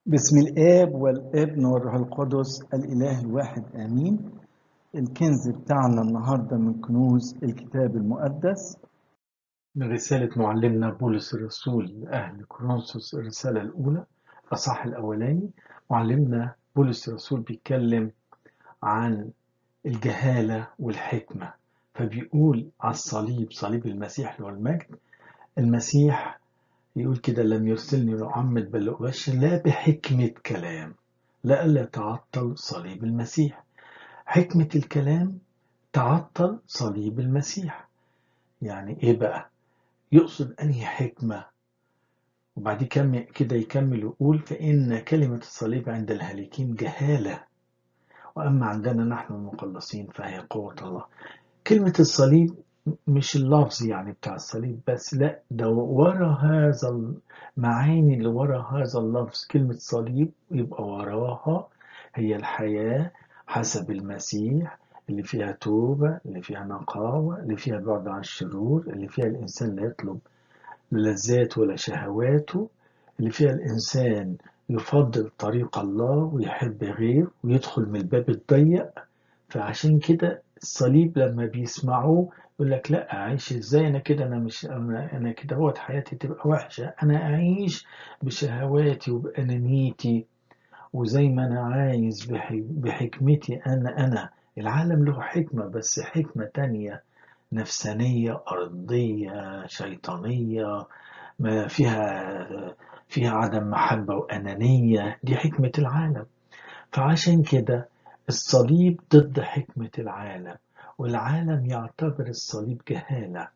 بسم الآب والابن والروح القدس الإله الواحد آمين الكنز بتاعنا النهاردة من كنوز الكتاب المقدس من رسالة معلمنا بولس الرسول لأهل كورنثوس الرسالة الأولى الأصحاح الأولاني معلمنا بولس الرسول بيتكلم عن الجهالة والحكمة فبيقول على الصليب صليب المسيح له المجد المسيح يقول كده لم يرسلني لأعمد بل لأبشر لا بحكمة كلام لئلا تعطل صليب المسيح حكمة الكلام تعطل صليب المسيح يعني ايه بقى يقصد انهي حكمة وبعد كده يكمل ويقول فإن كلمة الصليب عند الهالكين جهالة وأما عندنا نحن المخلصين فهي قوة الله كلمة الصليب مش اللفظ يعني بتاع الصليب بس لا ده ورا هذا المعاني اللي ورا هذا اللفظ كلمة صليب يبقى وراها هي الحياة حسب المسيح اللي فيها توبة اللي فيها نقاوة اللي فيها بعد عن الشرور اللي فيها الإنسان لا يطلب لذات ولا شهواته اللي فيها الإنسان يفضل طريق الله ويحب غير ويدخل من الباب الضيق فعشان كده الصليب لما بيسمعوه يقول لك لا اعيش ازاي انا كده انا مش انا, أنا كده هو حياتي تبقى وحشه انا اعيش بشهواتي وبانانيتي وزي ما انا عايز بحكمتي انا انا العالم له حكمه بس حكمه تانية نفسانيه ارضيه شيطانيه ما فيها فيها عدم محبه وانانيه دي حكمه العالم فعشان كده الصليب ضد حكمه العالم والعالم يعتبر الصليب جهالة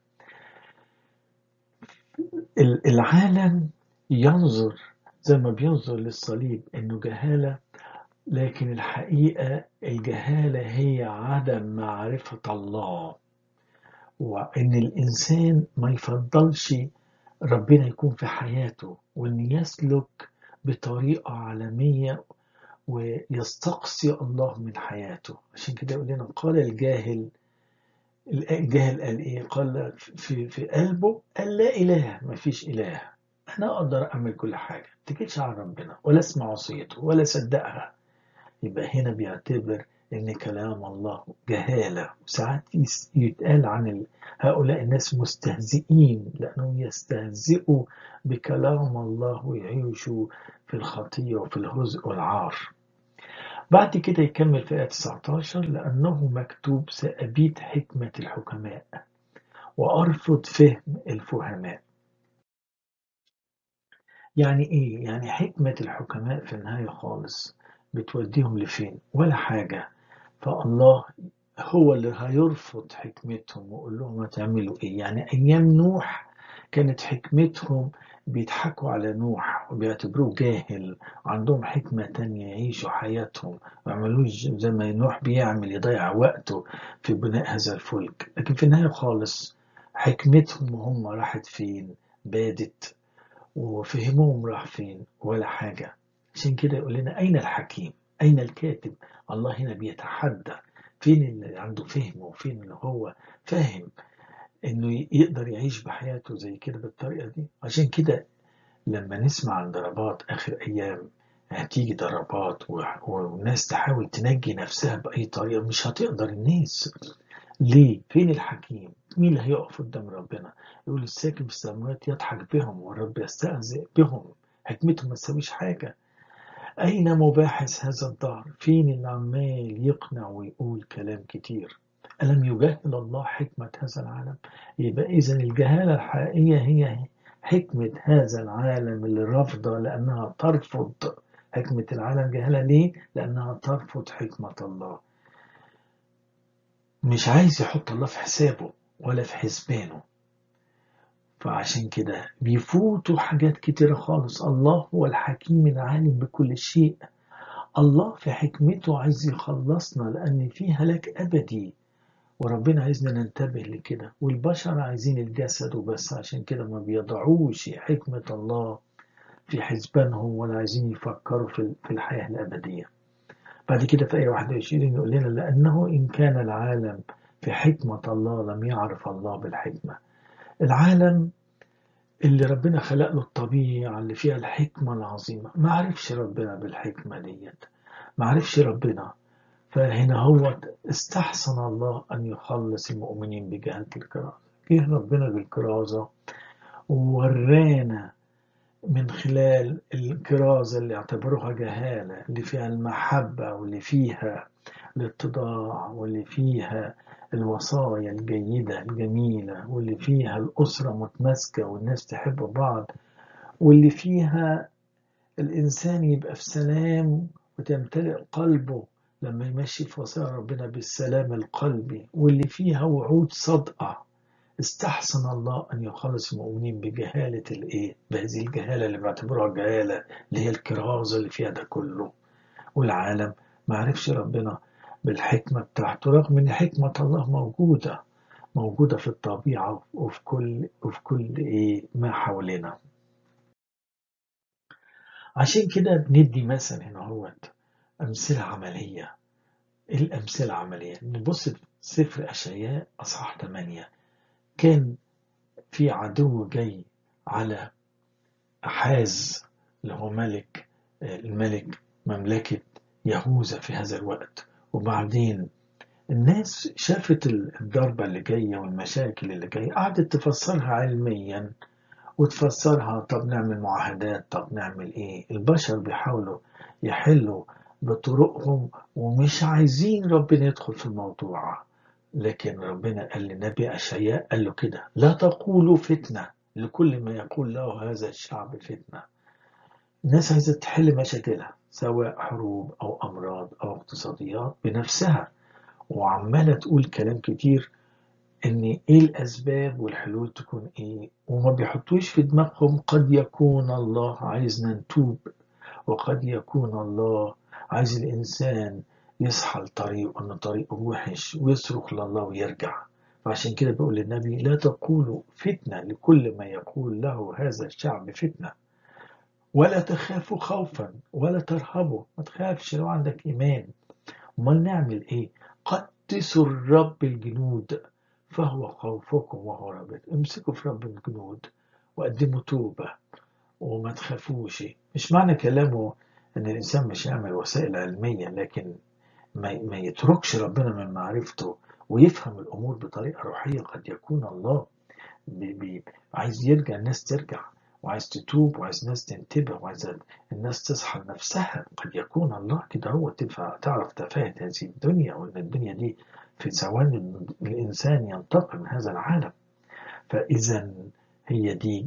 العالم ينظر زي ما بينظر للصليب انه جهالة لكن الحقيقة الجهالة هي عدم معرفة الله وان الانسان ما يفضلش ربنا يكون في حياته وان يسلك بطريقة عالمية ويستقصي الله من حياته عشان كده يقول لنا قال الجاهل الجاهل قال ايه قال في, في قلبه قال لا اله ما فيش اله انا اقدر اعمل كل حاجه ما تجيش على ربنا ولا اسمع وصيته ولا صدقها يبقى هنا بيعتبر ان كلام الله جهاله وساعات يتقال عن هؤلاء الناس مستهزئين لانهم يستهزئوا بكلام الله ويعيشوا في الخطيه وفي الهزء والعار بعد كده يكمل في آية 19 لأنه مكتوب سأبيت حكمة الحكماء وأرفض فهم الفهماء يعني إيه؟ يعني حكمة الحكماء في النهاية خالص بتوديهم لفين؟ ولا حاجة فالله هو اللي هيرفض حكمتهم ويقول لهم هتعملوا إيه؟ يعني أيام نوح كانت حكمتهم بيضحكوا على نوح وبيعتبروه جاهل وعندهم حكمة تانية يعيشوا حياتهم ويعملوش زي ما نوح بيعمل يضيع وقته في بناء هذا الفلك لكن في النهاية خالص حكمتهم هم راحت فين بادت وفهمهم راح فين ولا حاجة عشان كده يقول لنا أين الحكيم أين الكاتب الله هنا بيتحدى فين اللي عنده فهم وفين اللي هو فاهم انه يقدر يعيش بحياته زي كده بالطريقه دي عشان كده لما نسمع عن ضربات اخر ايام هتيجي ضربات والناس تحاول تنجي نفسها باي طريقه مش هتقدر الناس ليه فين الحكيم مين اللي هيقف قدام ربنا يقول الساكن في السماوات يضحك بهم والرب يستهزئ بهم حكمته ما تسويش حاجه اين مباحث هذا الدهر فين اللي عمال يقنع ويقول كلام كتير ألم يجهل الله حكمة هذا العالم يبقى إذا الجهالة الحقيقية هي حكمة هذا العالم اللي رافضة لأنها ترفض حكمة العالم جهالة ليه؟ لأنها ترفض حكمة الله مش عايز يحط الله في حسابه ولا في حسبانه فعشان كده بيفوتوا حاجات كتيرة خالص الله هو الحكيم العالم بكل شيء الله في حكمته عايز يخلصنا لأن في هلاك أبدي وربنا عايزنا ننتبه لكده والبشر عايزين الجسد وبس عشان كده ما بيضعوش حكمة الله في حسبانهم ولا عايزين يفكروا في الحياة الأبدية بعد كده في آية 21 يقول لنا لأنه إن كان العالم في حكمة الله لم يعرف الله بالحكمة العالم اللي ربنا خلق له الطبيعة اللي فيها الحكمة العظيمة ما عرفش ربنا بالحكمة ديت ما عرفش ربنا فهنا هو استحسن الله أن يخلص المؤمنين بجهة الكرازة جه ربنا بالكرازة وورانا من خلال الكرازة اللي اعتبروها جهالة اللي فيها المحبة واللي فيها الاتضاع واللي فيها الوصايا الجيدة الجميلة واللي فيها الأسرة متماسكة والناس تحب بعض واللي فيها الإنسان يبقى في سلام وتمتلئ قلبه لما يمشي في وصايا ربنا بالسلام القلبي واللي فيها وعود صادقة استحسن الله أن يخلص المؤمنين بجهالة الإيه؟ بهذه الجهالة اللي بعتبروها جهالة اللي هي الكرازة اللي فيها ده كله والعالم ما عرفش ربنا بالحكمة بتاعته رغم ان حكمة الله موجودة موجودة في الطبيعة وفي كل وفي كل ايه ما حوالينا عشان كده بندي مثلا هنا اهوت أمثلة عملية إيه الأمثلة العملية نبص في سفر أشعياء أصحاح 8 كان في عدو جاي على أحاز اللي هو ملك الملك مملكة يهوذا في هذا الوقت وبعدين الناس شافت الضربة اللي جاية والمشاكل اللي جاية قعدت تفسرها علميا وتفسرها طب نعمل معاهدات طب نعمل ايه البشر بيحاولوا يحلوا بطرقهم ومش عايزين ربنا يدخل في الموضوع لكن ربنا قال للنبي أشعياء قال له كده لا تقولوا فتنة لكل ما يقول له هذا الشعب فتنة الناس عايزة تحل مشاكلها سواء حروب أو أمراض أو اقتصاديات بنفسها وعمالة تقول كلام كتير إن إيه الأسباب والحلول تكون إيه وما بيحطوش في دماغهم قد يكون الله عايزنا نتوب وقد يكون الله عايز الإنسان يصحى لطريق أن طريقه وحش ويصرخ لله ويرجع فعشان كده بقول للنبي لا تقولوا فتنة لكل ما يقول له هذا الشعب فتنة ولا تخافوا خوفا ولا ترهبوا ما تخافش لو عندك إيمان امال نعمل إيه قدسوا الرب الجنود فهو خوفكم وهو ربكم امسكوا في رب الجنود وقدموا توبة وما تخافوش مش معنى كلامه ان الانسان مش يعمل وسائل علمية لكن ما, ما يتركش ربنا من معرفته ويفهم الامور بطريقة روحية قد يكون الله بي بي عايز يرجع الناس ترجع وعايز تتوب وعايز الناس تنتبه وعايز الناس تصحى لنفسها قد يكون الله كده هو تنفع تعرف تفاهة هذه الدنيا وان الدنيا دي في ثواني الانسان ينتقل من هذا العالم فاذا هي دي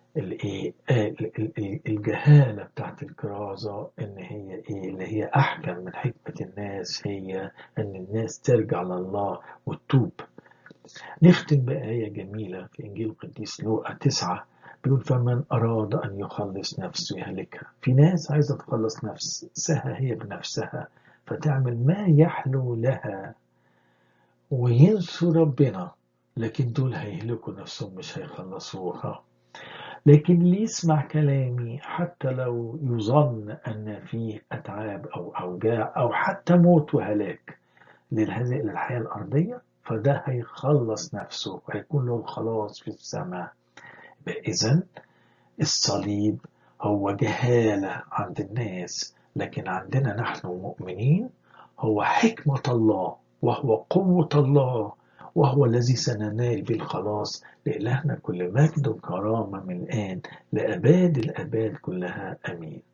الجهالة بتاعت الكرازة إن هي إيه اللي هي أحكم من حكمة الناس هي إن الناس ترجع لله وتتوب نختم بآية جميلة في إنجيل القديس لوقا تسعة بيقول فمن أراد أن يخلص نفسه يهلكها في ناس عايزة تخلص نفسها هي بنفسها فتعمل ما يحلو لها وينسوا ربنا لكن دول هيهلكوا نفسهم مش هيخلصوها لكن اللي يسمع كلامي حتى لو يظن أن فيه أتعاب أو أوجاع أو حتى موت وهلاك لهذه الحياة الأرضية فده هيخلص نفسه وهيكون له الخلاص في السماء إذا الصليب هو جهالة عند الناس لكن عندنا نحن مؤمنين هو حكمة الله وهو قوة الله وهو الذي سننال بالخلاص لإلهنا كل مجد وكرامة من الآن لأباد الأباد كلها أمين